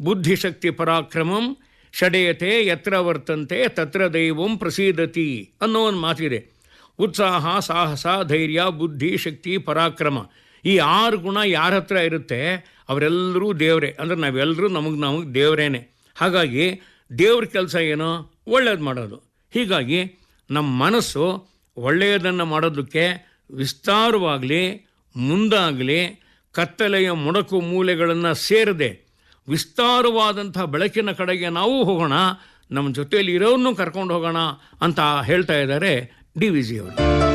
ಬುದ್ಧಿಶಕ್ತಿ ಪರಾಕ್ರಮಂ ಷಡೇಯತೆ ಯತ್ರ ವರ್ತಂತೆ ತತ್ರ ದೈವಂ ಪ್ರಸೀದತಿ ಅನ್ನೋ ಒಂದು ಮಾತಿದೆ ಉತ್ಸಾಹ ಸಾಹಸ ಧೈರ್ಯ ಬುದ್ಧಿ ಶಕ್ತಿ ಪರಾಕ್ರಮ ಈ ಆರು ಗುಣ ಯಾರ ಹತ್ರ ಇರುತ್ತೆ ಅವರೆಲ್ಲರೂ ದೇವರೇ ಅಂದರೆ ನಾವೆಲ್ಲರೂ ನಮಗೆ ನಮಗೆ ದೇವರೇನೆ ಹಾಗಾಗಿ ದೇವ್ರ ಕೆಲಸ ಏನು ಒಳ್ಳೇದು ಮಾಡೋದು ಹೀಗಾಗಿ ನಮ್ಮ ಮನಸ್ಸು ಒಳ್ಳೆಯದನ್ನು ಮಾಡೋದಕ್ಕೆ ವಿಸ್ತಾರವಾಗಲಿ ಮುಂದಾಗಲಿ ಕತ್ತಲೆಯ ಮೊಡಕು ಮೂಲೆಗಳನ್ನು ಸೇರದೆ ವಿಸ್ತಾರವಾದಂಥ ಬೆಳಕಿನ ಕಡೆಗೆ ನಾವು ಹೋಗೋಣ ನಮ್ಮ ಜೊತೆಯಲ್ಲಿ ಇರೋರನ್ನು ಕರ್ಕೊಂಡು ಹೋಗೋಣ ಅಂತ ಹೇಳ್ತಾ ಇದ್ದಾರೆ ಡಿ ವಿ ಜಿ ಅವರು